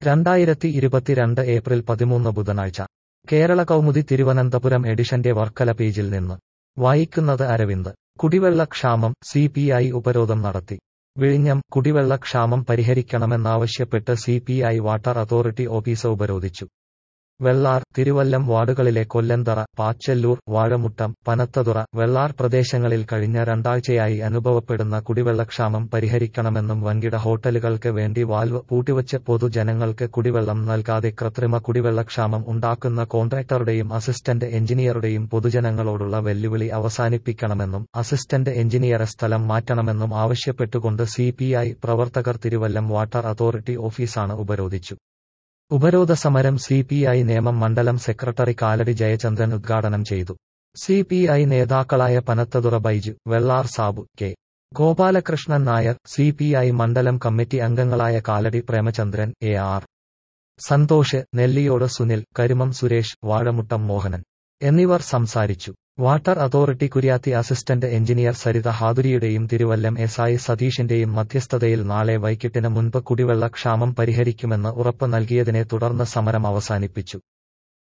രണ്ടായിരത്തി ഇരുപത്തിരണ്ട് ഏപ്രിൽ പതിമൂന്ന് ബുധനാഴ്ച കേരള കൗമുദി തിരുവനന്തപുരം എഡിഷന്റെ വർക്കല പേജിൽ നിന്ന് വായിക്കുന്നത് അരവിന്ദ് കുടിവെള്ളക്ഷാമം സി പി ഐ ഉപരോധം നടത്തി വിഴിഞ്ഞം കുടിവെള്ളക്ഷാമം പരിഹരിക്കണമെന്നാവശ്യപ്പെട്ട് C P I water authority office ഉപരോധിച്ചു വെള്ളാർ തിരുവല്ലം വാർഡുകളിലെ കൊല്ലന്തറ പാച്ചല്ലൂർ വാഴമുട്ടം പനത്തതുറ വെള്ളാർ പ്രദേശങ്ങളിൽ കഴിഞ്ഞ രണ്ടാഴ്ചയായി അനുഭവപ്പെടുന്ന കുടിവെള്ളക്ഷാമം പരിഹരിക്കണമെന്നും വൻകിട ഹോട്ടലുകൾക്ക് വേണ്ടി വാൽവ് പൂട്ടിവച്ച് പൊതുജനങ്ങൾക്ക് കുടിവെള്ളം നൽകാതെ കൃത്രിമ കുടിവെള്ളക്ഷാമം ഉണ്ടാക്കുന്ന കോൺട്രാക്ടറുടെയും അസിസ്റ്റന്റ് എഞ്ചിനീയറുടെയും പൊതുജനങ്ങളോടുള്ള വെല്ലുവിളി അവസാനിപ്പിക്കണമെന്നും അസിസ്റ്റന്റ് എഞ്ചിനീയറെ സ്ഥലം മാറ്റണമെന്നും ആവശ്യപ്പെട്ടുകൊണ്ട് സി പ്രവർത്തകർ തിരുവല്ലം വാട്ടർ അതോറിറ്റി ഓഫീസാണ് ഉപരോധിച്ചു ഉപരോധ സമരം സി പി ഐ നേമം മണ്ഡലം സെക്രട്ടറി കാലടി ജയചന്ദ്രൻ ഉദ്ഘാടനം ചെയ്തു സി പി ഐ നേതാക്കളായ Panathura Baiju Vellar Sabu K Gopalakrishnan Nair C P I മണ്ഡലം കമ്മിറ്റി അംഗങ്ങളായ കാലടി പ്രേമചന്ദ്രൻ എ ആർ സന്തോഷ് നെല്ലിയോട് സുനിൽ കരുമം സുരേഷ് വാഴമുട്ടം മോഹനൻ എന്നിവർ സംസാരിച്ചു water authority Kuriyathi assistant engineer Saritha ഹാദുരിയുടെയും തിരുവല്ലം എസ് ഐ സതീഷിന്റെയും മധ്യസ്ഥതയിൽ നാളെ വൈകിട്ടിന് മുൻപ് കുടിവെള്ള ക്ഷാമം പരിഹരിക്കുമെന്ന് ഉറപ്പ് നൽകിയതിനെ തുടർന്ന് സമരം അവസാനിപ്പിച്ചു